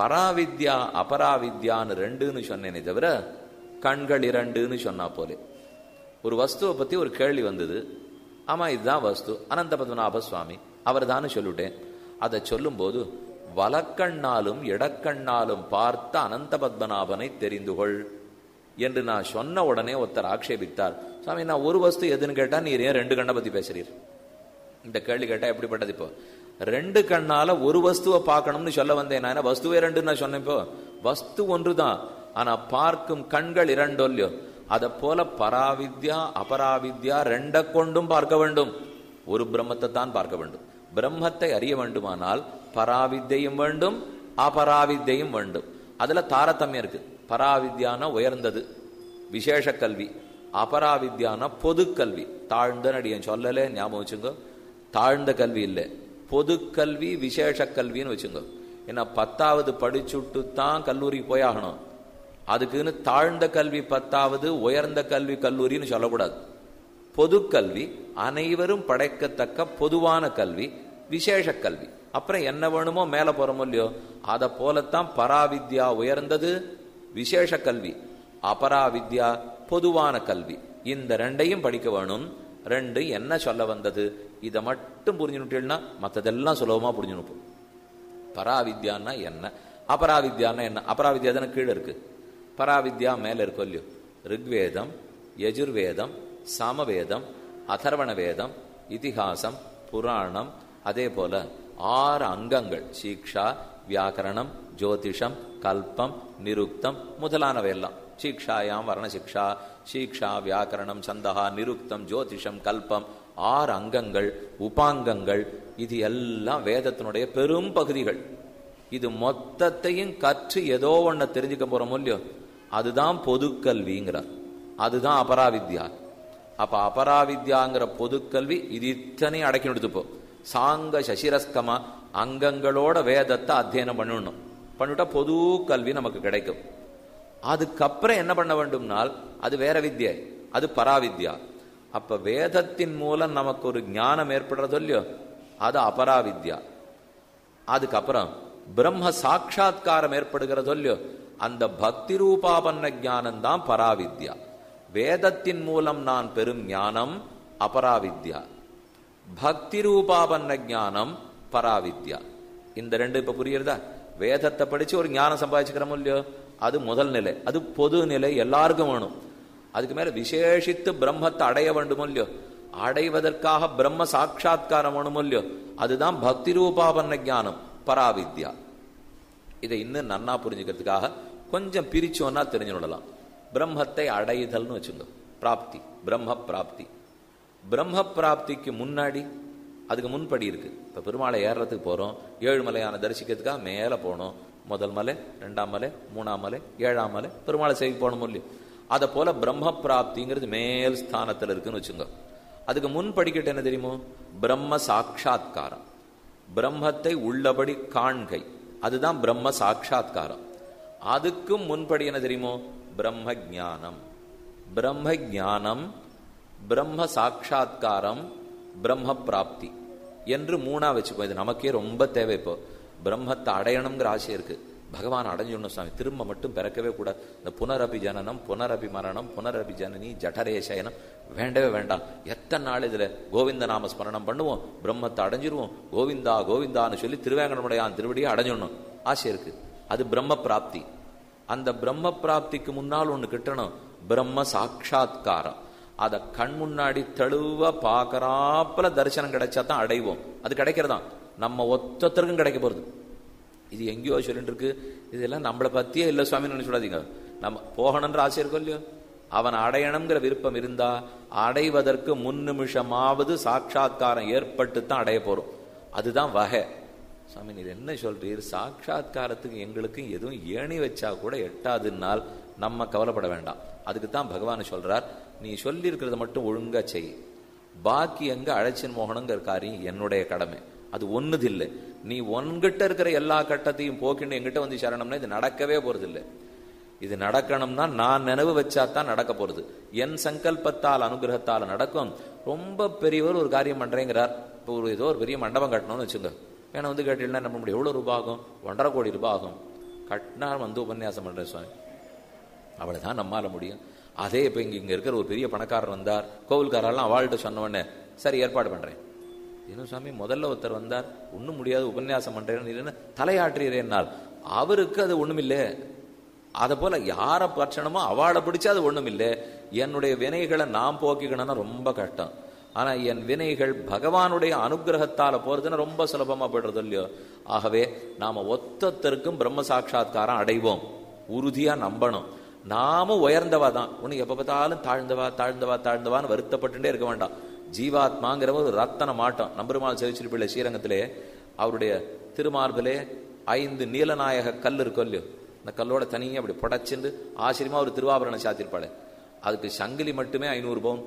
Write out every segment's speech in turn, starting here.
பராவித்யா அபராவித்யான்னு ரெண்டுன்னு சொன்னேனே தவிர கண்கள் இரண்டுன்னு சொன்னா போலே ஒரு வஸ்துவை பத்தி ஒரு கேள்வி வந்தது ஆமா இதுதான் வஸ்து அனந்த பத்மநாப சுவாமி அவர் தான் சொல்லிவிட்டேன் அதை சொல்லும்போது வலக்கண்ணாலும் இடக்கண்ணாலும் பார்த்த அனந்த பத்மநாபனை தெரிந்து கொள் என்று நான் சொன்ன உடனே ஒருத்தர் ஆக்ஷேபித்தார் சுவாமி நான் ஒரு வஸ்து எதுன்னு கேட்டா நீர் ஏன் ரெண்டு கண்ணை பத்தி பேசுறீர் இந்த கேள்வி கேட்டா எப்படிப்பட்டது இப்போ ரெண்டு கண்ணால ஒரு வஸ்துவை பார்க்கணும்னு சொல்ல வந்தேன் நான் என்ன வஸ்துவே ரெண்டு நான் சொன்னேன் இப்போ வஸ்து ஒன்றுதான் ஆனா பார்க்கும் கண்கள் இரண்டொல்லையோ அதை போல பராவித்யா அபராவித்யா ரெண்ட கொண்டும் பார்க்க வேண்டும் ஒரு பிரம்மத்தை தான் பார்க்க வேண்டும் பிரம்மத்தை அறிய வேண்டுமானால் பராவித்தையும் வேண்டும் அபராவித்தையும் வேண்டும் அதுல தாரதமியம் இருக்கு பராவித்யான உயர்ந்தது விசேஷ கல்வி அபராவித்யான பொது கல்வி தாழ்ந்த நடிகன் சொல்லலே ஞாபகம் வச்சுங்க தாழ்ந்த கல்வி இல்லை பொது கல்வி விசேஷ கல்வின்னு வச்சுங்க ஏன்னா பத்தாவது படிச்சுட்டு தான் கல்லூரிக்கு போயாகணும் அதுக்குன்னு தாழ்ந்த கல்வி பத்தாவது உயர்ந்த கல்வி கல்லூரின்னு சொல்லக்கூடாது பொது கல்வி அனைவரும் படைக்கத்தக்க பொதுவான கல்வி விசேஷ கல்வி அப்புறம் என்ன வேணுமோ மேல போறோமோ இல்லையோ அதை போலத்தான் பராவித்யா உயர்ந்தது விசேஷ கல்வி அபராவித்யா பொதுவான கல்வி இந்த ரெண்டையும் படிக்க வேணும் ரெண்டு என்ன சொல்ல வந்தது இதை மட்டும் புரிஞ்சுனுட்டீங்கன்னா மற்றதெல்லாம் சுலபமா புரிஞ்சுனுப்போம் பராவித்யான்னா என்ன அபராவித்யான்னா என்ன அபராவித்யா தானே கீழே இருக்கு பராவித்யா மேல இருக்கும் இல்லையோ ரிக்வேதம் யஜுர்வேதம் சாமவேதம் அதர்வண வேதம் இதிகாசம் புராணம் அதே போல ஆறு அங்கங்கள் சீக்ஷா வியாக்கரணம் ஜோதிஷம் கல்பம் நிருக்தம் முதலானவையெல்லாம் சீக்ஷாயாம் வர்ணசிக்ஷா சீக்ஷா வியாக்கரணம் சந்தகா நிருக்தம் ஜோதிஷம் கல்பம் ஆறு அங்கங்கள் உபாங்கங்கள் இது எல்லாம் வேதத்தினுடைய பெரும் பகுதிகள் இது மொத்தத்தையும் கற்று ஏதோ ஒன்ன தெரிஞ்சுக்க போறோமோ இல்லையோ அதுதான் பொது கல்விங்கிறார் அதுதான் அபராவித்யா அப்ப அபராவித்யாங்கிற பொது கல்வி இது இத்தனையும் அடக்கி எடுத்துப்போ சாங்க சசிரஸ்கமா அங்கங்களோட வேதத்தை அத்தியனம் பண்ணணும் பண்ணிவிட்டா பொது கல்வி நமக்கு கிடைக்கும் அதுக்கப்புறம் என்ன பண்ண வேண்டும்னால் அது வேற வித்யை அது பராவித்யா அப்ப வேதத்தின் மூலம் நமக்கு ஒரு ஞானம் ஏற்படுறதோ இல்லையோ அது அபராவித்யா அதுக்கப்புறம் பிரம்ம சாட்சா்காரம் ஏற்படுகிறதோ இல்லையோ அந்த பக்தி ரூபாபன்ன ஞானம் தான் பராவித்யா வேதத்தின் மூலம் நான் பெறும் ஞானம் அபராவித்யா பக்தி ரூபாபன்ன ஞானம் பராவித்யா இந்த ரெண்டு இப்ப புரியுறதா வேதத்தை படிச்சு ஒரு ஞானம் சம்பாதிச்சுக்கிறோமோ இல்லையோ அது முதல் நிலை அது பொது நிலை எல்லாருக்கும் வேணும் அதுக்கு மேல விசேஷித்து பிரம்மத்தை அடைய வேண்டுமோ இல்லையோ அடைவதற்காக பிரம்ம சாட்சா்காரம் வேணுமோ இல்லையோ அதுதான் பக்தி ரூபாபன்ன ஞானம் பராவித்யா இதை இன்னும் நன்னா புரிஞ்சுக்கிறதுக்காக கொஞ்சம் பிரிச்சோன்னா தெரிஞ்சுடலாம் பிரம்மத்தை அடைதல்னு வச்சுங்க பிராப்தி பிரம்ம பிராப்தி பிரம்ம பிராப்திக்கு முன்னாடி அதுக்கு முன்படி இருக்கு இப்ப பெருமாளை ஏறுறதுக்கு போறோம் ஏழுமலையான தரிசிக்கிறதுக்காக மேல போனோம் முதல் மலை ரெண்டாம் மலை மூணாம் மலை ஏழாம் மலை பெருமாளை செய்தி போகணும் இல்லையோ அதை போல பிரம்ம பிராப்திங்கிறது மேல் ஸ்தானத்துல இருக்குன்னு வச்சுங்க அதுக்கு முன் படிக்கட்டு என்ன தெரியுமோ பிரம்ம சாட்சா்காரம் பிரம்மத்தை உள்ளபடி காண்கை அதுதான் பிரம்ம சாட்சா்காரம் அதுக்கும் முன்படி என்ன தெரியுமோ பிரம்ம ஜானம் பிரம்ம ஜானம் பிரம்ம சாட்சா்காரம் பிரம்ம பிராப்தி என்று மூணா வச்சுப்போம் இது நமக்கே ரொம்ப தேவை இப்போ பிரம்மத்தை அடையணுங்கிற ஆசை இருக்கு பகவான் அடைஞ்சுடணும் சுவாமி திரும்ப மட்டும் பிறக்கவே கூடாது இந்த புனரபி ஜனனம் புனரபி மரணம் புனரபி ஜனனி ஜடரே சயனம் வேண்டவே வேண்டாம் எத்தனை நாள் இதுல கோவிந்த நாம ஸ்மரணம் பண்ணுவோம் பிரம்மத்தை அடைஞ்சிருவோம் கோவிந்தா கோவிந்தான்னு சொல்லி திருவேங்கடமுடையான் திருவடியை அடைஞ்சிடணும் ஆசை இருக்கு அது பிரம்ம பிராப்தி அந்த பிரம்ம பிராப்திக்கு முன்னால் ஒண்ணு கிட்டணும் பிரம்ம சாட்சா்காரம் அதை கண் முன்னாடி தெளிவா பாக்கறாப்புல தரிசனம் கிடைச்சா தான் அடைவோம் அது கிடைக்கிறதாம் நம்ம ஒத்தத்திற்கும் கிடைக்க போறது இது எங்கேயோ சொல்லிட்டு இருக்கு இதெல்லாம் நம்மளை பத்தியே இல்லை சுவாமி நினைச்சுடாதீங்க நம்ம போகணுன்ற ஆசை இருக்கும் இல்லையோ அவன் அடையணுங்கிற விருப்பம் இருந்தா அடைவதற்கு முன் நிமிஷமாவது சாட்சா்காரம் ஏற்பட்டு தான் அடைய போறோம் அதுதான் வகை சாமி நீர் என்ன சொல்றீர் சாட்சா்காரத்துக்கு எங்களுக்கு எதுவும் ஏணி வச்சா கூட எட்டாதுன்னால் நம்ம கவலைப்பட வேண்டாம் அதுக்கு தான் பகவான் சொல்றார் நீ சொல்லி இருக்கிறத மட்டும் ஒழுங்கா செய் பாக்கி எங்க அழைச்சின் மோகனங்கிற காரியம் என்னுடைய கடமை அது ஒண்ணுதில்லை நீ உன்கிட்ட இருக்கிற எல்லா கட்டத்தையும் போக்கிண்டு எங்கிட்ட வந்து சரணம்னா இது நடக்கவே போறது இல்லை இது நடக்கணும்னா நான் நினைவு வச்சா தான் நடக்க போறது என் சங்கல்பத்தால் அனுகிரகத்தால் நடக்கும் ரொம்ப பெரியவர் ஒரு காரியம் பண்றேங்கிறார் இப்போ ஒரு ஏதோ ஒரு பெரிய மண்டபம் கட்டணும்னு வச்சுங்க வேணா வந்து கேட்டீங்கன்னா நம்ம முடியும் எவ்வளவு ரூபாய் ஆகும் ஒன்றரை கோடி ரூபாய் ஆகும் கட்டினா வந்து உபன்யாசம் பண்றேன் சுவாமி அவளை தான் நம்மால முடியும் அதே இப்போ இங்க இங்க இருக்கிற ஒரு பெரிய பணக்காரர் வந்தார் கோவில்காரெல்லாம் அவள்கிட்ட சொன்ன உடனே சரி ஏற்பாடு பண்றேன் என்ன சுவாமி முதல்ல ஒருத்தர் வந்தார் ஒன்றும் முடியாது உபன்யாசம் பண்றேன்னு தலையாற்றுகிறேன்னால் அவருக்கு அது ஒண்ணுமில்லை அதை போல யாரை பட்சணமோ அவளை பிடிச்சா அது ஒண்ணுமில்லை என்னுடைய வினைகளை நான் போக்கிக்கணும்னா ரொம்ப கஷ்டம் ஆனா என் வினைகள் பகவானுடைய அனுகிரகத்தால போறதுன்னு ரொம்ப சுலபமா போயிடுறது இல்லையோ ஆகவே நாம ஒத்தொத்தருக்கும் பிரம்ம சாட்சா்காரம் அடைவோம் உறுதியா நம்பணும் நாமும் உயர்ந்தவா தான் உனக்கு எப்ப பார்த்தாலும் தாழ்ந்தவா தாழ்ந்தவா தாழ்ந்தவான்னு வருத்தப்பட்டுட்டே இருக்க வேண்டாம் ஜீவாத்மாங்கிற ஒரு ரத்தன மாட்டம் நம்பெருமாள் செவிச்சிரு பிள்ளை ஸ்ரீரங்கத்திலே அவருடைய திருமார்பிலே ஐந்து நீலநாயக கல் இருக்கும் இல்லையோ இந்த கல்லோட தனியாக அப்படி புடைச்சிருந்து ஆச்சரியமா ஒரு திருவாபரணம் சாத்திருப்பாளே அதுக்கு சங்கிலி மட்டுமே ஐநூறு பவுன்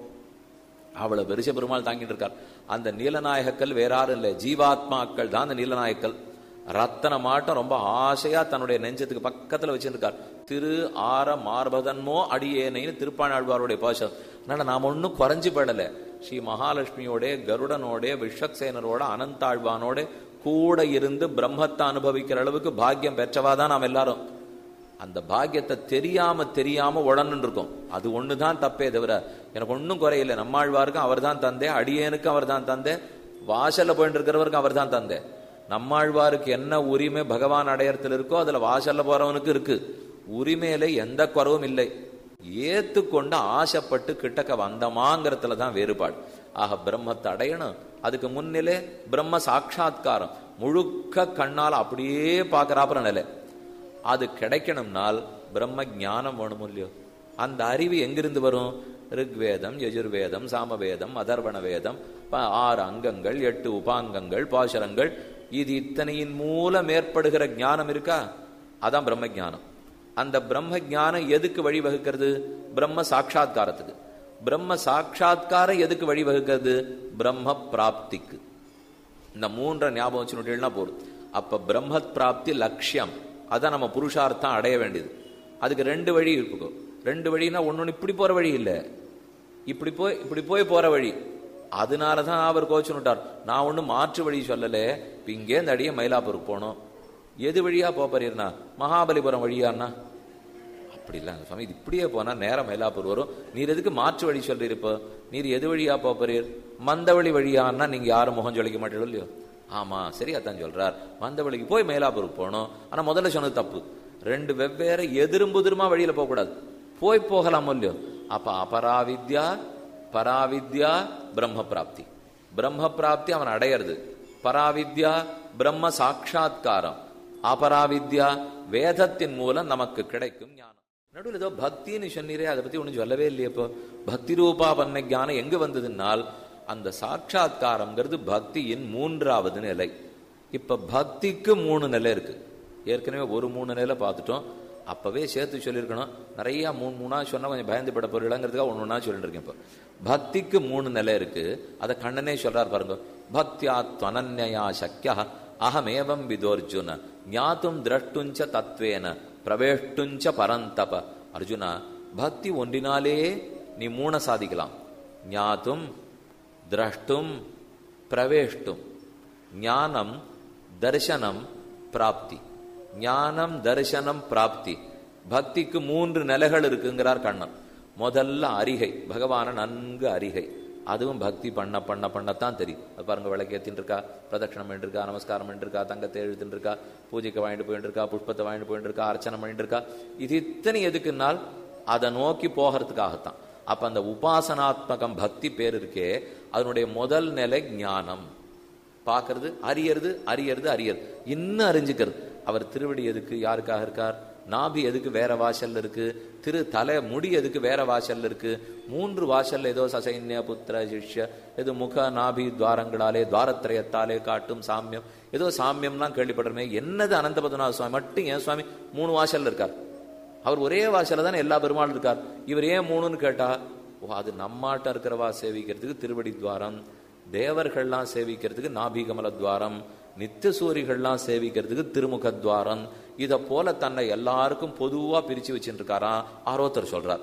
அவ்வளவு பெருச பெருமாள் தாங்கிட்டு இருக்கார் அந்த நீலநாயகக்கல் வேற யாரும் இல்லை ஜீவாத்மாக்கள் தான் அந்த நீலநாயக்கல் ரத்தன மாட்டம் ரொம்ப ஆசையா தன்னுடைய நெஞ்சத்துக்கு பக்கத்துல வச்சிருக்கார் திரு ஆர மார்பதன்மோ அடியேனைன்னு திருப்பாணாழ்வாருடைய பாசம் அதனால நாம ஒன்னும் குறைஞ்சு படல ஸ்ரீ மகாலட்சுமியோட கருடனோட விஸ்வக்சேனரோட அனந்தாழ்வானோட கூட இருந்து பிரம்மத்தை அனுபவிக்கிற அளவுக்கு பாக்கியம் பெற்றவாதான் நாம் எல்லாரும் அந்த பாக்கியத்தை தெரியாம தெரியாம உடன்னு இருக்கும் அது ஒண்ணுதான் தப்பே தவிர எனக்கு ஒன்றும் குறையில்லை நம்மாழ்வாருக்கும் அவர் தான் தந்தே அடியேனுக்கும் அவர் தான் தந்தே வாசல்ல போயிட்டு இருக்கிறவருக்கும் அவர் தான் தந்தே நம்மாழ்வாருக்கு என்ன உரிமை பகவான் அடையறதுல இருக்கோ அதுல வாசல்ல போறவனுக்கு இருக்கு உரிமையில எந்த குறவும் இல்லை ஏத்துக்கொண்டு ஆசைப்பட்டு கிட்டக்க வந்தமாங்கிறதுல தான் வேறுபாடு ஆக பிரம்மத்தை அடையணும் அதுக்கு முன்னிலே பிரம்ம சாட்சா்காரம் முழுக்க கண்ணால் அப்படியே பார்க்கறாப்புற நிலை அது கிடைக்கணும்னால் பிரம்ம ஞானம் வேணும் இல்லையோ அந்த அறிவு எங்கிருந்து வரும் ரிக்வேதம் யஜுர்வேதம் சாமவேதம் அதர்வண வேதம் ப- ஆறு அங்கங்கள் எட்டு உபாங்கங்கள் பாசுரங்கள் இது இத்தனையின் மூலம் ஏற்படுகிற ஞானம் இருக்கா அதான் பிரம்ம ஞானம் அந்த பிரம்ம ஞானம் எதுக்கு வழிவகுக்கிறது பிரம்ம சாட்சா்காரத்துக்கு பிரம்ம சாட்சா்காரம் எதுக்கு வழிவகுக்கிறது பிரம்ம பிராப்திக்கு இந்த மூன்றை ஞாபகம் வச்சுட்டீங்கன்னா போதும் அப்ப பிரம்மத் பிராப்தி லட்சியம் அதான் நம்ம புருஷார்த்தம் அடைய வேண்டியது அதுக்கு ரெண்டு வழி இருக்கும் ரெண்டு வழினா ஒன்னொன்னு இப்படி போற வழி இல்ல இப்படி போய் இப்படி போய் போற வழி அதனால தான் அவர் கோச்சுனுட்டார் நான் ஒன்றும் மாற்று வழி சொல்லல இப்ப இங்கேருந்து அடியே மயிலாப்பூருக்கு போகணும் எது வழியா போறீர்னா மகாபலிபுரம் வழியான்னா அப்படி இல்ல சுவாமி இது இப்படியே போனா நேரம் மயிலாப்பூர் வரும் நீர் எதுக்கு மாற்று வழி சொல்றீர் இப்போ நீர் எது வழியா போறீர் மந்தவழி வழியான்னா நீங்க யாரும் முகம் ஜொலிக்க மாட்டீங்களோ இல்லையோ ஆமா சரி அதான் சொல்றார் மந்தவழிக்கு போய் மயிலாப்பூருக்கு போகணும் ஆனா முதல்ல சொன்னது தப்பு ரெண்டு வெவ்வேறு எதிரும் புதிருமா வழியில போக கூடாது போய் போகலாமோ இல்லையோ அப்ப அபராவித்யா பராவித்யா பிரம்ம பிராப்தி பிரம்ம பிராப்தி அவன் அடையிறது பராவித்யா பிரம்ம சாட்சா்காரம் அபராவித்யா வேதத்தின் மூலம் நமக்கு கிடைக்கும் ஞானம் நடுவில் ஏதோ பக்தின்னு சொன்னீரே அதை பத்தி ஒன்றும் சொல்லவே இல்லையே இப்போ பக்தி ரூபா பண்ண ஞானம் எங்க வந்ததுன்னால் அந்த சாட்சா்காரம்ங்கிறது பக்தியின் மூன்றாவது நிலை இப்ப பக்திக்கு மூணு நிலை இருக்கு ஏற்கனவே ஒரு மூணு நிலை பார்த்துட்டோம் அப்பவே சேர்த்து சொல்லியிருக்கணும் நிறைய மூணு மூணா சொன்னா கொஞ்சம் பயந்துபட போறீங்களங்கிறதுக்காக ஒன்று ஒன்றா சொல்லிட்டு இருக்கேன் இப்போ பக்திக்கு மூணு நிலை இருக்கு அதை கண்ணனே சொல்றார் பாருங்க பக்தியா துவனன்யா சக்கியா அகமேவம் விதோர்ஜுன ஞாத்தும் திரஷ்டுஞ்ச தத்வேன பிரவேஷ்டுஞ்ச பரந்தப அர்ஜுனா பக்தி ஒன்றினாலே நீ மூண சாதிக்கலாம் ஞாத்தும் திரஷ்டும் பிரவேஷ்டும் ஞானம் தர்சனம் பிராப்தி ஞானம் தரிசனம் பிராப்தி பக்திக்கு மூன்று நிலைகள் இருக்குங்கிறார் கண்ணன் முதல்ல அரிகை பகவான நன்கு அரிகை அதுவும் பக்தி பண்ண பண்ண பண்ணத்தான் தெரியும் அது பாருங்க விளக்கேத்தின்னு இருக்கா பிரதட்சணம் பண்ணிட்டு இருக்கா நமஸ்காரம் பண்ணிட்டு இருக்கா தங்கத்தை எழுத்துட்டு இருக்கா பூஜைக்கு வாங்கிட்டு போயிட்டு இருக்கா புஷ்பத்தை வாங்கிட்டு போயிட்டு இருக்கா அர்ச்சனை பண்ணிட்டு இருக்கா இது இத்தனை எதுக்குன்னால் அதை நோக்கி போகிறதுக்காகத்தான் அப்ப அந்த உபாசனாத்மகம் பக்தி பேர் இருக்கே அதனுடைய முதல் நிலை ஞானம் பார்க்கறது அறியறது அறியறது அறியறது இன்னும் அறிஞ்சுக்கிறது அவர் திருவடி எதுக்கு யாருக்காக இருக்கார் நாபி எதுக்கு வேற வாசல்ல இருக்கு திரு தலை முடி எதுக்கு வேற வாசல்ல இருக்கு மூன்று வாசல்ல ஏதோ சசைன்ய புத்திர சிஷ்ய ஏதோ முக நாபி துவாரங்களாலே துவாரத்திரயத்தாலே காட்டும் சாமியம் ஏதோ சாமியம்லாம் கேள்விப்படுறமே என்னது அனந்த பத்மநாத சுவாமி மட்டும் ஏன் சுவாமி மூணு வாசல்ல இருக்கார் அவர் ஒரே வாசல்ல தானே எல்லா பெருமாளும் இருக்கார் இவர் ஏன் மூணுன்னு கேட்டா ஓ அது நம்மாட்ட இருக்கிறவா சேவிக்கிறதுக்கு திருவடி துவாரம் தேவர்கள்லாம் சேவிக்கிறதுக்கு நாபிகமல துவாரம் நித்திய சூரிகள்லாம் சேவிக்கிறதுக்கு திருமுக துவாரம் இதை போல தன்னை எல்லாருக்கும் பொதுவா பிரிச்சு வச்சுட்டு இருக்காராம் ஆரோத்தர் சொல்றார்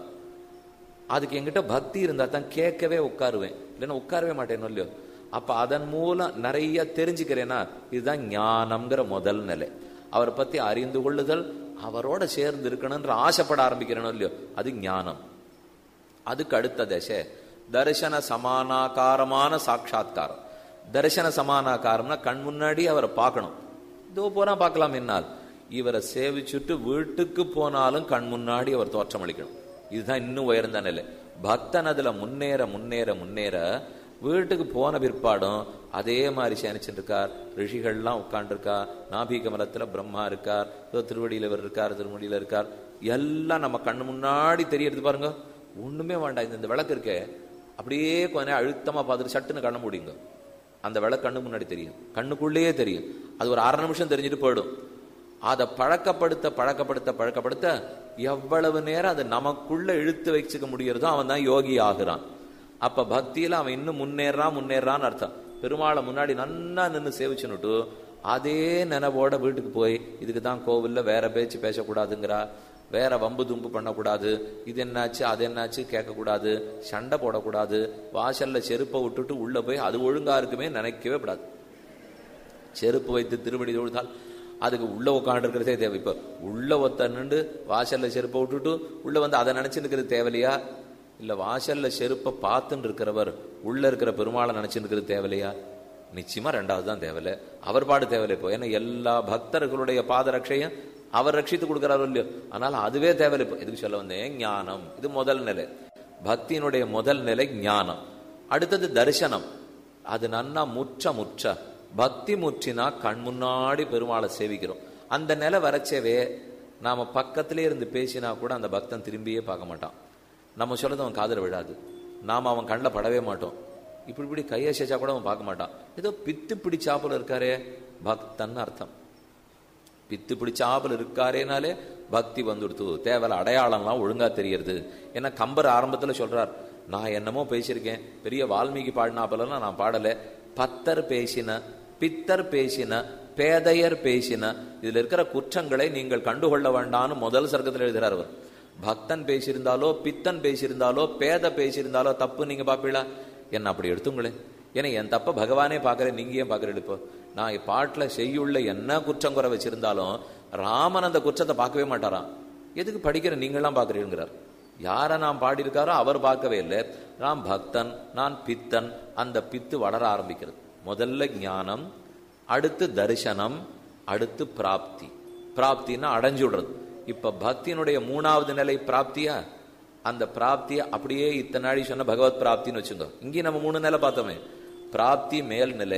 அதுக்கு என்கிட்ட பக்தி இருந்தா தான் கேட்கவே உட்காருவேன் இல்லைன்னா உட்காரவே மாட்டேன் இல்லையோ அப்ப அதன் மூலம் நிறைய தெரிஞ்சுக்கிறேன்னா இதுதான் ஞானம்ங்கிற முதல் நிலை அவரை பத்தி அறிந்து கொள்ளுதல் அவரோட சேர்ந்து இருக்கணும்ன்ற ஆசைப்பட ஆரம்பிக்கிறனோ இல்லையோ அது ஞானம் அதுக்கு அடுத்த தசை தரிசன சமானாகாரமான சாட்சா்காரம் தரிசன சமானாகாரம்னா கண் முன்னாடி அவரை பார்க்கணும் இதோ போனா பார்க்கலாம் என்னால் இவரை சேவிச்சுட்டு வீட்டுக்கு போனாலும் கண் முன்னாடி அவர் தோற்றமளிக்கணும் இதுதான் இன்னும் உயர்ந்த நிலை பக்தன் அதுல முன்னேற முன்னேற முன்னேற வீட்டுக்கு போன பிற்பாடும் அதே மாதிரி சேனிச்சுட்டு இருக்கார் ரிஷிகள்லாம் உட்காந்துருக்கா நாபி கமலத்துல பிரம்மா இருக்கார் இதோ திருவடியில இவர் இருக்கார் திருமுடியில இருக்கார் எல்லாம் நம்ம கண்ணு முன்னாடி தெரியறது பாருங்க ஒண்ணுமே வேண்டாம் இந்த இந்த விளக்கு இருக்கே அப்படியே கொஞ்ச நேரம் அழுத்தமா பார்த்துட்டு சட்டுன்னு கண்ண முடியுங்க அந்த விளக்கு கண்ணு முன்னாடி தெரியும் கண்ணுக்குள்ளேயே தெரியும் அது ஒரு அரை நிமிஷம் தெரிஞ்சுட்டு போயிடும் அதை பழக்கப்படுத்த பழக்கப்படுத்த பழக்கப்படுத்த எவ்வளவு நேரம் அதை நமக்குள்ள இழுத்து வச்சுக்க முடியறதோ அவன் தான் யோகி ஆகுறான் அப்ப பக்தியில அவன் இன்னும் முன்னேறான் முன்னேறான்னு அர்த்தம் பெருமாளை முன்னாடி நன்னா நின்று சேவிச்சுன்னுட்டு அதே நினைவோட வீட்டுக்கு போய் இதுக்கு தான் கோவில்ல வேற பேச்சு பேசக்கூடாதுங்கிறா வேற வம்பு தும்பு பண்ணக்கூடாது இது என்னாச்சு அது என்னாச்சு கேட்கக்கூடாது சண்டை போடக்கூடாது வாசல்ல செருப்பை விட்டுட்டு உள்ள போய் அது ஒழுங்கா இருக்குமே நினைக்கவே கூடாது செருப்பு வைத்து திருவடி தொழுதால் அதுக்கு உள்ள உட்காந்துருக்கிறதே தேவை இப்போ உள்ள ஒத்த நின்று வாசல்ல செருப்பை விட்டுட்டு உள்ள வந்து அதை நினைச்சுட்டு இருக்கிறது தேவையில்லையா இல்ல வாசல்ல செருப்பை பார்த்துன்னு இருக்கிறவர் உள்ள இருக்கிற பெருமாளை நினைச்சுட்டு இருக்கிறது தேவையில்லையா நிச்சயமா ரெண்டாவது தான் தேவையில்ல அவர் பாடு தேவையில்லை இப்போ ஏன்னா எல்லா பக்தர்களுடைய பாதரட்சையும் அவர் ரட்சித்து கொடுக்கிறாரோ இல்லையோ அதனால அதுவே தேவையில்லை இப்போ எதுக்கு சொல்ல வந்தேன் ஞானம் இது முதல் நிலை பக்தியினுடைய முதல் நிலை ஞானம் அடுத்தது தரிசனம் அது நன்னா முற்ற முற்ற பக்தி முற்றினா கண் முன்னாடி பெருமாளை சேவிக்கிறோம் அந்த நிலை வரச்சவே நாம பக்கத்திலே இருந்து பேசினா கூட அந்த பக்தன் திரும்பியே பார்க்க மாட்டான் நம்ம சொல்றது அவன் காதல விழாது நாம அவன் கண்ணில் படவே மாட்டோம் இப்படி இப்படி கையசைச்சா கூட அவன் பார்க்க மாட்டான் ஏதோ பித்து பிடிச்சாப்புல இருக்காரே பக்தன் அர்த்தம் பித்து பிடிச்சாப்புல இருக்காரேனாலே பக்தி வந்துடுத்து தேவையில்ல அடையாளம்லாம் ஒழுங்கா தெரியறது ஏன்னா கம்பர் ஆரம்பத்துல சொல்றார் நான் என்னமோ பேசியிருக்கேன் பெரிய வால்மீகி பாடினாப்பெல்லாம் நான் பாடல பத்தர் பேசின பித்தர் பேசின பேதையர் பேசின இதுல இருக்கிற குற்றங்களை நீங்கள் கண்டுகொள்ள வேண்டாம்னு முதல் சர்க்கத்தில் எழுதுறார் அவர் பக்தன் பேசியிருந்தாலோ பித்தன் பேசியிருந்தாலோ பேத பேசியிருந்தாலோ தப்பு நீங்க பாப்பீங்களா என்ன அப்படி எடுத்துங்களேன் ஏன்னா என் தப்ப பகவானே பார்க்கறேன் நீங்க ஏன் பார்க்கறீங்க இப்போ நான் பாட்டில் செய்யுள்ள என்ன குற்றம் குறை வச்சிருந்தாலும் ராமன் அந்த குற்றத்தை பார்க்கவே மாட்டாராம் எதுக்கு படிக்கிற நீங்களாம் பார்க்குறீங்கிறார் யாரை நான் பாடியிருக்காரோ அவர் பார்க்கவே இல்லை நான் பக்தன் நான் பித்தன் அந்த பித்து வளர ஆரம்பிக்கிறது முதல்ல ஞானம் அடுத்து தரிசனம் அடுத்து பிராப்தி பிராப்தின்னா அடைஞ்சு விடுறது இப்ப பக்தியினுடைய மூணாவது நிலை பிராப்தியா அந்த பிராப்தியை அப்படியே இத்தனை நாளி சொன்ன பகவத் பிராப்தின்னு வச்சுங்க இங்கேயும் நம்ம மூணு நிலை பார்த்தோமே பிராப்தி மேல் நிலை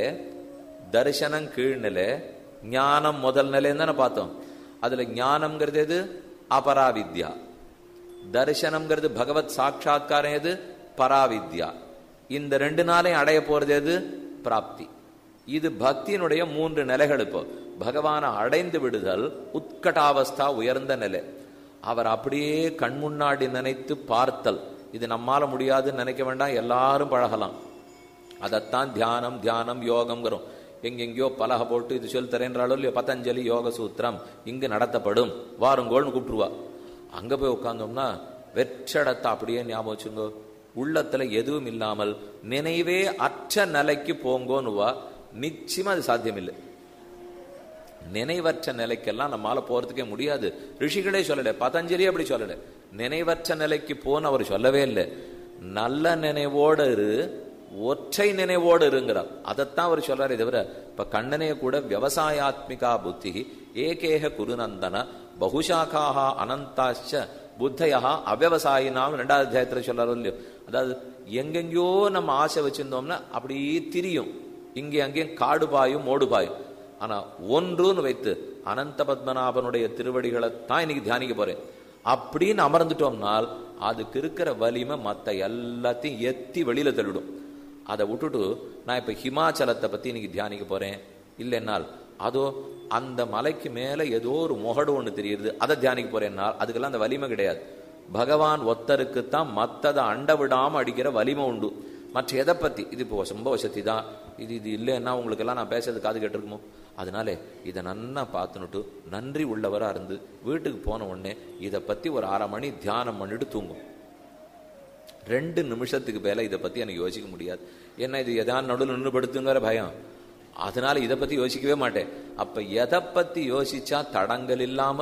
தரிசனம் கீழ்நிலை ஞானம் முதல் நிலைன்னு தானே பார்த்தோம் அதுல ஞானம்ங்கிறது எது அபராவித்யா தரிசனம்ங்கிறது பகவத் சாட்சா்காரம் எது பராவித்யா இந்த ரெண்டு நாளையும் அடைய போறது எது பிராப்தி இது பக்தியினுடைய மூன்று நிலைகள் இப்போ பகவானை அடைந்து விடுதல் உட்கட்டாவஸ்தா உயர்ந்த நிலை அவர் அப்படியே கண்முன்னாடி நினைத்து பார்த்தல் இது நம்மால முடியாதுன்னு நினைக்க வேண்டாம் எல்லாரும் பழகலாம் அதைத்தான் தியானம் தியானம் யோகம்ங்கிறோம் எங்கெங்கயோ பலகை போட்டு இது சொல்லி தரேன்றாலும் இல்லையோ பதஞ்சலி யோக சூத்திரம் இங்கு நடத்தப்படும் வாருங்கோள்னு கூப்பிட்டுருவா அங்க போய் உட்கார்ந்தோம்னா வெற்றடத்தை அப்படியே ஞாபகம் வச்சுங்க உள்ளத்துல எதுவும் இல்லாமல் நினைவே அற்ற நிலைக்கு போங்கோன்னுவா நிச்சயமா அது சாத்தியம் இல்லை நினைவற்ற நிலைக்கெல்லாம் நம்மால போறதுக்கே முடியாது ரிஷிகளே சொல்லல பதஞ்சலி அப்படி சொல்லல நினைவற்ற நிலைக்கு போன்னு அவர் சொல்லவே இல்லை நல்ல நினைவோடு இரு ஒற்றை நினைவோடு இருங்கிறார் அதைத்தான் அவர் சொல்றாரு தவிர இப்ப கண்ணனைய கூட விவசாயாத்மிகா புத்தி ஏகேக குருநந்தன பகுஷாக்காக அனந்தாச்ச புத்தையா அவ்வவசாயினாம் ரெண்டாவது அத்தியாயத்துல சொல்றாரு இல்லையோ அதாவது எங்கெங்கயோ நம்ம ஆசை வச்சிருந்தோம்னா அப்படியே திரியும் இங்கே அங்கேயும் காடு பாயும் மோடு பாயும் ஆனா ஒன்றுன்னு வைத்து அனந்த பத்மநாபனுடைய திருவடிகளை தான் இன்னைக்கு தியானிக்க போறேன் அப்படின்னு அமர்ந்துட்டோம்னால் அதுக்கு இருக்கிற வலிமை மத்த எல்லாத்தையும் எத்தி வெளியில தள்ளிடும் அதை விட்டுட்டு நான் இப்ப ஹிமாச்சலத்தை பத்தி இன்னைக்கு தியானிக்க போறேன் இல்லைன்னால் அதோ அந்த மலைக்கு மேல ஏதோ ஒரு முகடு ஒண்ணு தெரியுது அதை தியானிக்க போறேன்னால் அதுக்கெல்லாம் அந்த வலிமை கிடையாது பகவான் ஒத்தருக்குத்தான் மத்ததை அண்ட விடாம அடிக்கிற வலிமை உண்டு மற்ற எதை பத்தி இது இப்போ சம்பவ சக்தி தான் இது இது இல்லைன்னா உங்களுக்கு எல்லாம் நான் பேசுறது காது கேட்டிருக்குமோ அதனால இதை நன்னா பார்த்துனுட்டு நன்றி உள்ளவரா இருந்து வீட்டுக்கு போன உடனே இதை பத்தி ஒரு அரை மணி தியானம் பண்ணிட்டு தூங்கும் ரெண்டு நிமிஷத்துக்கு மேல இதை பத்தி எனக்கு யோசிக்க முடியாது ஏன்னா இது எதான் நடுவில் நின்று படுத்துங்கிற பயம் அதனால இதை பத்தி யோசிக்கவே மாட்டேன் அப்ப எதை பத்தி யோசிச்சா தடங்கள் இல்லாமல்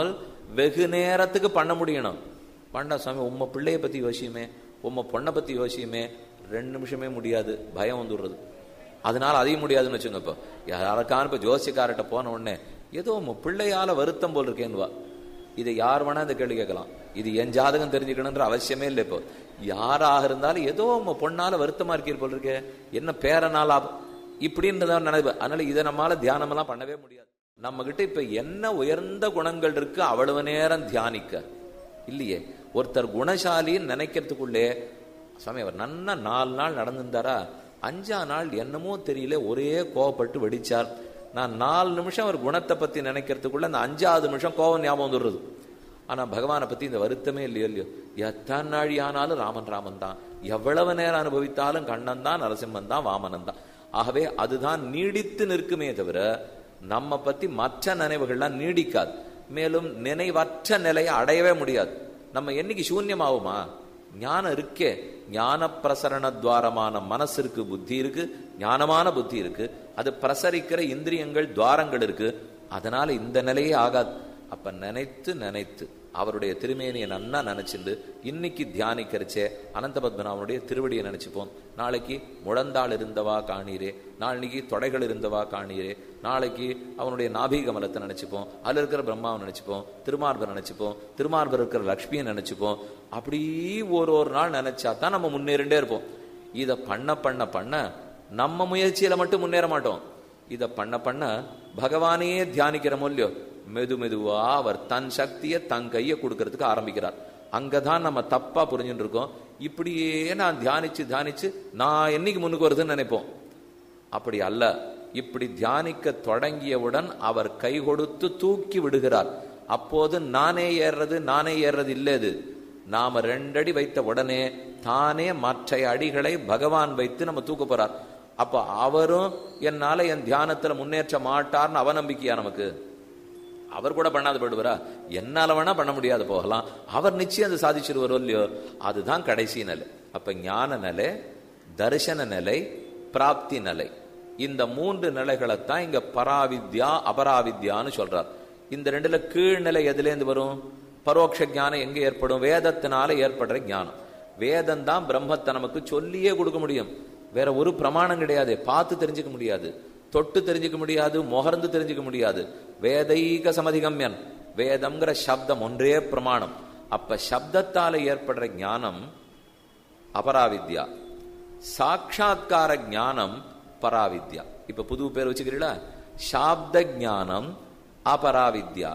வெகு நேரத்துக்கு பண்ண முடியணும் பண்ண சுவாமி உம்ம பிள்ளைய பத்தி யோசியுமே உம்ம பொண்ணை பத்தி யோசியுமே ரெண்டு நிமிஷமே முடியாது பயம் வந்துடுறது அதனால அதையும் முடியாதுன்னு வச்சுங்க இப்போ யாருக்கான இப்போ ஜோசியக்கார்ட்ட போன உடனே ஏதோ உம்ம பிள்ளையால வருத்தம் போல் இருக்கேன்னுவா இதை யார் வேணா இந்த கேள்வி கேட்கலாம் இது என் ஜாதகம் தெரிஞ்சுக்கணுன்ற அவசியமே இல்லை இப்போ யாராக இருந்தாலும் ஏதோ உங்க பொண்ணால வருத்தமா இருக்கீர் போல் இருக்கே என்ன பேரனால இப்படின்றதான் நினைவு அதனால இதை நம்மளால தியானமெல்லாம் பண்ணவே முடியாது நம்ம கிட்ட இப்ப என்ன உயர்ந்த குணங்கள் இருக்கு அவ்வளவு நேரம் தியானிக்க இல்லையே ஒருத்தர் குணசாலின்னு நினைக்கிறதுக்குள்ளே சுவாமி அவர் நன்னா நாலு நாள் நடந்திருந்தாரா அஞ்சா நாள் என்னமோ தெரியல ஒரே கோவப்பட்டு வெடிச்சார் நான் நாலு நிமிஷம் அவர் குணத்தை பத்தி நினைக்கிறதுக்குள்ள அந்த அஞ்சாவது நிமிஷம் கோவம் ஞாபகம் வந்துடுறது ஆனா பகவானை பத்தி இந்த வருத்தமே இல்லையோ இல்லையோ எத்தனை நாழி ஆனாலும் ராமன் ராமன் தான் எவ்வளவு நேரம் அனுபவித்தாலும் கண்ணன் தான் நரசிம்மன் தான் வாமனன் தான் ஆகவே அதுதான் நீடித்து நிற்குமே தவிர நம்ம பத்தி மற்ற நினைவுகள்லாம் நீடிக்காது மேலும் நினைவற்ற நிலையை அடையவே முடியாது நம்ம என்னைக்கு சூன்யமாகுமா ஞானம் இருக்கே ஞான பிரசரண துவாரமான மனசு இருக்கு புத்தி இருக்கு ஞானமான புத்தி இருக்கு அது பிரசரிக்கிற இந்திரியங்கள் துவாரங்கள் இருக்கு அதனால இந்த நிலையே ஆகாது அப்ப நினைத்து நினைத்து அவருடைய திருமேனியை நன்னா நினைச்சிருந்து இன்னைக்கு தியானிக்கிறச்சே அனந்த பத்மநாபனுடைய திருவடியை நினைச்சுப்போம் நாளைக்கு முழந்தாள் இருந்தவா காணீரே நாளைக்கு தொடைகள் இருந்தவா காணீரே நாளைக்கு அவனுடைய நாபிகமலத்தை நினைச்சுப்போம் அதுல இருக்கிற பிரம்மாவை நினைச்சுப்போம் திருமார்பர் நினைச்சுப்போம் திருமார்பர் இருக்கிற லக்ஷ்மியை நினைச்சுப்போம் அப்படி ஒரு ஒரு நாள் நினைச்சா தான் நம்ம முன்னேறிண்டே இருப்போம் இதை பண்ண பண்ண பண்ண நம்ம முயற்சியில மட்டும் முன்னேற மாட்டோம் இதை பண்ண பண்ண பகவானையே தியானிக்கிற மூலியோ மெது மெதுவா அவர் தன் சக்தியை தன் கையை கொடுக்கறதுக்கு ஆரம்பிக்கிறார் அங்கதான் நம்ம தப்பா புரிஞ்சுட்டு இருக்கோம் இப்படியே நான் தியானிச்சு தியானிச்சு நான் என்னைக்கு முன்னுக்கு வருதுன்னு நினைப்போம் அப்படி அல்ல இப்படி தியானிக்க தொடங்கியவுடன் அவர் கை கொடுத்து தூக்கி விடுகிறார் அப்போது நானே ஏறுறது நானே ஏறுறது இல்லது நாம ரெண்டடி வைத்த உடனே தானே மற்ற அடிகளை பகவான் வைத்து நம்ம தூக்க போறார் அப்ப அவரும் என்னால என் தியானத்துல முன்னேற்ற மாட்டார்னு அவநம்பிக்கையா நமக்கு அவர் கூட பண்ணாது போயிடுவாரா என்னால வேணா பண்ண முடியாது போகலாம் அவர் நிச்சயம் அதை சாதிச்சிருவாரோ இல்லையோ அதுதான் கடைசி நிலை அப்ப ஞான நிலை தரிசன நிலை பிராப்தி நிலை இந்த மூன்று நிலைகளைத்தான் இங்க பராவித்யா அபராவித்யான்னு சொல்றார் இந்த ரெண்டுல கீழ்நிலை எதுலேருந்து வரும் பரோட்ச ஞானம் எங்க ஏற்படும் வேதத்தினால ஏற்படுற ஞானம் வேதம் தான் பிரம்மத்தை நமக்கு சொல்லியே கொடுக்க முடியும் வேற ஒரு பிரமாணம் கிடையாது பார்த்து தெரிஞ்சுக்க முடியாது தொட்டு தெரிஞ்சுக்க முடியாது முகர்ந்து தெரிஞ்சுக்க முடியாது வேதைக சமதிகம்யன் வேதம்ங்கிற சப்தம் ஒன்றே பிரமாணம் அப்ப சப்தத்தால ஏற்படுற ஞானம் அபராவித்யா சாட்சா்கார ஞானம் பராவித்யா இப்ப புது பேர் வச்சுக்கிறீங்களா சாப்த ஞானம் அபராவித்யா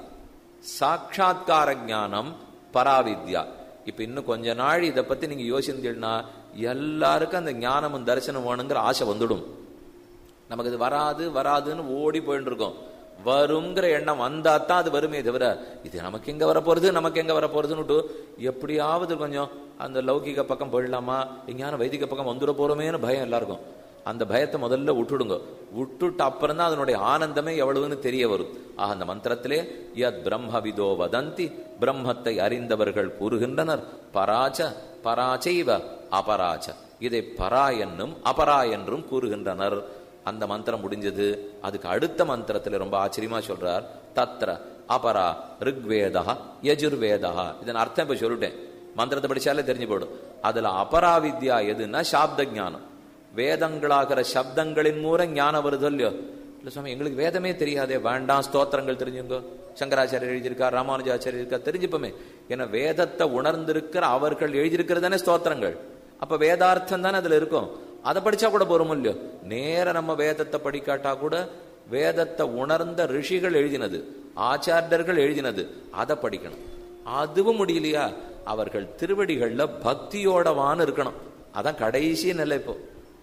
சாட்சா்கார ஞானம் பராவித்யா இப்ப இன்னும் கொஞ்ச நாள் இதை பத்தி நீங்க யோசிந்தீங்கன்னா எல்லாருக்கும் அந்த ஞானமும் தரிசனம் வேணுங்கிற ஆசை வந்துடும் நமக்கு இது வராது வராதுன்னு ஓடி போயிட்டு இருக்கோம் வருங்கிற எண்ணம் வந்தா தான் அது வருமே தவிர இது நமக்கு எங்க வர போறது நமக்கு எங்க வர போறதுன்னு எப்படியாவது கொஞ்சம் அந்த லௌகிக பக்கம் போயிடலாமா எங்கேயான வைதிக பக்கம் வந்துட போறோமேன்னு பயம் எல்லாருக்கும் அந்த பயத்தை முதல்ல விட்டுடுங்க விட்டுட்டு அப்புறம் தான் அதனுடைய ஆனந்தமே எவ்வளவுன்னு தெரிய வரும் ஆக அந்த மந்திரத்திலே யத் பிரம்மவிதோ வதந்தி பிரம்மத்தை அறிந்தவர்கள் கூறுகின்றனர் பராச்ச பராச்சைவ அபராச்ச இதை பரா என்னும் அபரா என்றும் கூறுகின்றனர் அந்த மந்திரம் முடிஞ்சது அதுக்கு அடுத்த மந்திரத்துல ரொம்ப ஆச்சரியமா சொல்றார் தத்ர அபரா ரிக்வேதா யஜுர்வேதா இதன் அர்த்தம் இப்ப சொல்லிட்டேன் மந்திரத்தை படிச்சாலே தெரிஞ்சு போயிடும் அதுல அபராவித்யா எதுன்னா சாப்த ஞானம் வேதங்களாகிற சப்தங்களின் மூலம் ஞானம் வருது இல்லையோ இல்ல சுவாமி எங்களுக்கு வேதமே தெரியாதே வேண்டாம் ஸ்தோத்திரங்கள் தெரிஞ்சுங்க சங்கராச்சாரியர் எழுதியிருக்கா ராமானுஜாச்சாரியர் இருக்கா தெரிஞ்சுப்போமே ஏன்னா வேதத்தை உணர்ந்திருக்கிற அவர்கள் எழுதியிருக்கிறதானே ஸ்தோத்திரங்கள் அப்ப வேதார்த்தம் தானே அதுல இருக்கும் அதை படிச்சா கூட போறோம் இல்லையோ நேர நம்ம வேதத்தை படிக்காட்டா கூட வேதத்தை உணர்ந்த ரிஷிகள் எழுதினது ஆச்சாரியர்கள் எழுதினது அதை படிக்கணும் அதுவும் முடியலையா அவர்கள் திருவடிகள்ல பக்தியோடவான்னு இருக்கணும் அதான் கடைசி நிலை இப்போ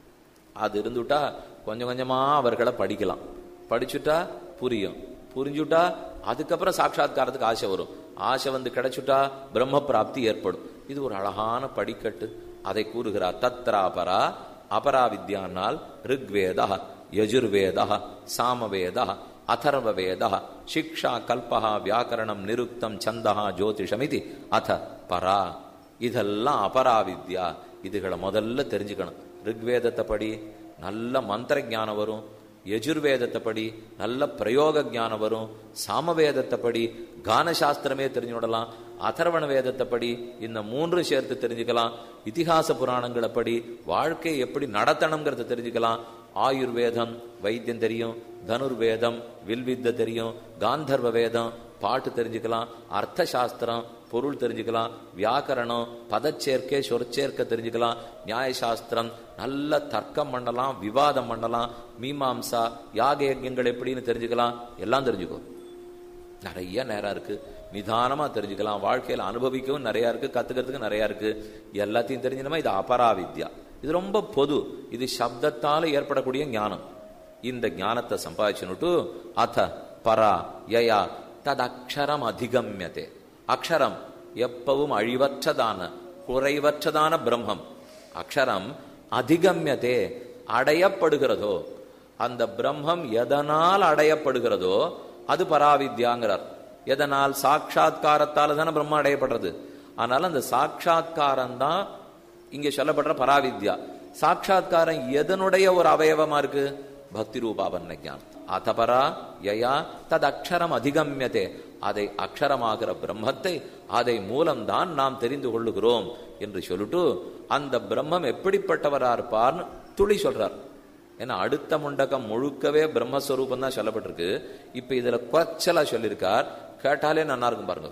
அது இருந்துட்டா கொஞ்சம் கொஞ்சமா அவர்களை படிக்கலாம் படிச்சுட்டா புரியும் புரிஞ்சுட்டா அதுக்கப்புறம் சாட்சாத்காரத்துக்கு ஆசை வரும் ஆசை வந்து கிடைச்சுட்டா பிரம்ம பிராப்தி ஏற்படும் இது ஒரு அழகான படிக்கட்டு அதை கூறுகிறார் தத்ராபரா அபராவித்யானால் ரிக்வேத யஜுர்வேத சாமவேத அதர்வவேத சிக்ஷா கல்பா வியாக்கரணம் நிருக்தம் சந்தா ஜோதிஷமிதி அத பரா இதெல்லாம் அபராவித்யா இதுகளை முதல்ல தெரிஞ்சுக்கணும் ரிக்வேதத்தை படி நல்ல மந்திர ஞானம் வரும் யஜுர்வேதத்தை படி நல்ல பிரயோக ஞானம் வரும் சாமவேதத்தை படி கானசாஸ்திரமே தெரிஞ்சுவிடலாம் அதர்வண வேதத்தை படி இந்த மூன்று சேர்த்து தெரிஞ்சுக்கலாம் இதிகாச புராணங்களை படி வாழ்க்கையை எப்படி நடத்தணுங்கிறத தெரிஞ்சுக்கலாம் ஆயுர்வேதம் வைத்தியம் தெரியும் தனுர்வேதம் வில்வித்த தெரியும் காந்தர்வ வேதம் பாட்டு தெரிஞ்சுக்கலாம் அர்த்த சாஸ்திரம் பொருள் தெரிஞ்சுக்கலாம் வியாக்கரணம் பதச்சேர்க்கை சொற்சேர்க்கை தெரிஞ்சுக்கலாம் நியாயசாஸ்திரம் நல்ல தர்க்கம் பண்ணலாம் விவாதம் பண்ணலாம் மீமாம்சா யாக யஜ்யங்கள் எப்படின்னு தெரிஞ்சுக்கலாம் எல்லாம் தெரிஞ்சுக்கோ நிறைய நேரம் இருக்கு நிதானமா தெரிஞ்சுக்கலாம் வாழ்க்கையில அனுபவிக்கவும் நிறைய இருக்கு கத்துக்கிறதுக்கு நிறைய இருக்கு எல்லாத்தையும் தெரிஞ்சுனமா இது அபராவித்யா இது ரொம்ப பொது இது சப்தத்தால ஏற்படக்கூடிய ஞானம் இந்த ஞானத்தை சம்பாதிச்சுனுட்டு அத பரா யயா தது அக்ஷரம் அதிகமியதே அக்ஷரம் எப்பவும் அழிவற்றதான குறைவற்றதான பிரம்மம் அக்ஷரம் அதிகமியதே அடையப்படுகிறதோ அந்த பிரம்மம் எதனால் அடையப்படுகிறதோ அது பராவித்யாங்கிறார் எதனால் சாட்சா்காரத்தால தானே பிரம்மம் அடையப்படுறது ஆனால் அந்த சாட்சா்காரம் தான் இங்க சொல்லப்படுற பராவித்யா சாட்சா்காரம் எதனுடைய ஒரு அவயவமா இருக்கு பக்தி ரூபாவன்ன ஞானம் அதபரா யயா தது அக்ஷரம் அதிகமியதே அதை அக்ஷரமாகிற பிரம்மத்தை அதை மூலம்தான் நாம் தெரிந்து கொள்ளுகிறோம் என்று சொல்லிட்டு அந்த பிரம்மம் எப்படிப்பட்டவரா இருப்பார்னு துளி சொல்றார் ஏன்னா அடுத்த முண்டகம் முழுக்கவே பிரம்மஸ்வரூபம் தான் சொல்லப்பட்டிருக்கு இப்ப இதுல குறைச்சலா சொல்லியிருக்கார் கேட்டாலே நல்லா இருக்கும் பாருங்க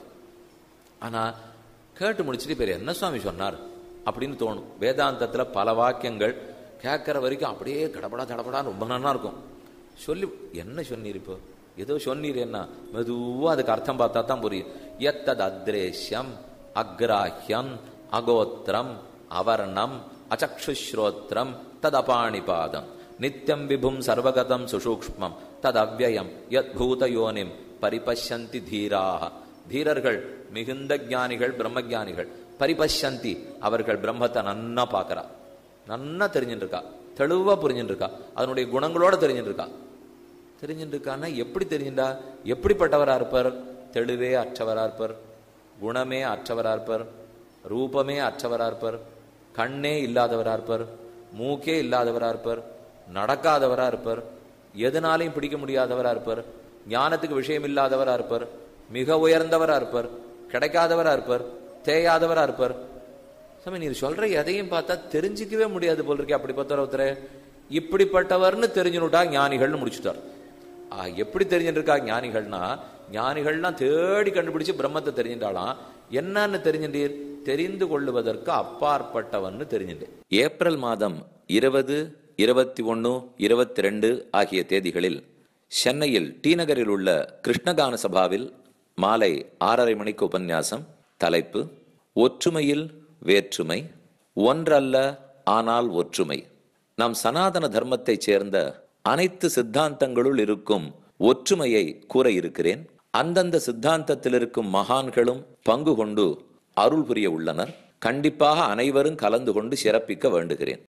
ஆனா கேட்டு முடிச்சுட்டு பேர் என்ன சுவாமி சொன்னார் அப்படின்னு தோணும் வேதாந்தத்துல பல வாக்கியங்கள் கேட்கிற வரைக்கும் அப்படியே கடப்படா தடப்படா ரொம்ப நல்லா இருக்கும் சொல்லி என்ன சொன்னீர் இப்போ ஏதோ சொன்னீர் என்ன மெதுவா அதுக்கு அர்த்தம் பார்த்தா தான் புரியும் எத்தது அத்ரேஷ்யம் அக்ராஹ்யம் அகோத்திரம் அவர்ணம் அச்சக்ஷுஸ்ரோத்திரம் தது அபாணிபாதம் நித்தியம் விபும் சர்வகதம் சுசூக்ஷ்மம் தது அவ்வயம் யத் பூதயோனிம் பரிபஷ்யந்தி தீராக தீரர்கள் மிகுந்த ஞானிகள் பிரம்ம பரிபஷ்யந்தி அவர்கள் பிரம்மத்தை நன்னா பார்க்கறா நன்னா தெரிஞ்சுட்டு இருக்கா தெளிவா புரிஞ்சுட்டு இருக்கா அதனுடைய குணங்களோட தெரிஞ்சுட்டு இருக்கா தெரிஞ்சுட்டு இருக்கான்னா எப்படி தெரிஞ்சுட்டா எப்படிப்பட்டவரா இருப்பார் தெளிவே அற்றவரா இருப்பார் குணமே அற்றவரா இருப்பார் ரூபமே அற்றவரா இருப்பார் கண்ணே இல்லாதவரா இருப்பார் மூக்கே இல்லாதவரா இருப்பார் நடக்காதவரா இருப்பார் எதனாலையும் பிடிக்க முடியாதவரா இருப்பார் ஞானத்துக்கு விஷயம் இல்லாதவரா இருப்பார் மிக உயர்ந்தவரா இருப்பார் கிடைக்காதவரா இருப்பார் தேயாதவரா இருப்பார் சாமி நீர் சொல்ற எதையும் பார்த்தா தெரிஞ்சுக்கவே முடியாது போல் இருக்கே அப்படிப்பட்ட ஒருத்தர் இப்படிப்பட்டவர்னு தெரிஞ்சுனுட்டா ஞானிகள்னு முடிச்சுட்டார் ஆ, எப்படி தெரிஞ்சுட்டு இருக்கா ஞானிகள்னா ஞானிகள்லாம் தேடி கண்டுபிடிச்சு பிரம்மத்தை தெரிஞ்சுட்டாலாம் என்னன்னு தெரிஞ்சுட்டீர் தெரிந்து கொள்ளுவதற்கு அப்பாற்பட்டவன்னு தெரிஞ்சுட்டேன் ஏப்ரல் மாதம் இருபது இருபத்தி ஒன்னு இருபத்தி ரெண்டு ஆகிய தேதிகளில் சென்னையில் டி நகரில் உள்ள கிருஷ்ணகான சபாவில் மாலை ஆறரை மணிக்கு உபன்யாசம் தலைப்பு ஒற்றுமையில் வேற்றுமை ஒன்றல்ல ஆனால் ஒற்றுமை நம் சனாதன தர்மத்தைச் சேர்ந்த அனைத்து சித்தாந்தங்களுள் இருக்கும் ஒற்றுமையை கூற இருக்கிறேன் அந்தந்த சித்தாந்தத்தில் இருக்கும் மகான்களும் பங்கு கொண்டு அருள் புரிய உள்ளனர் கண்டிப்பாக அனைவரும் கலந்து கொண்டு சிறப்பிக்க வேண்டுகிறேன்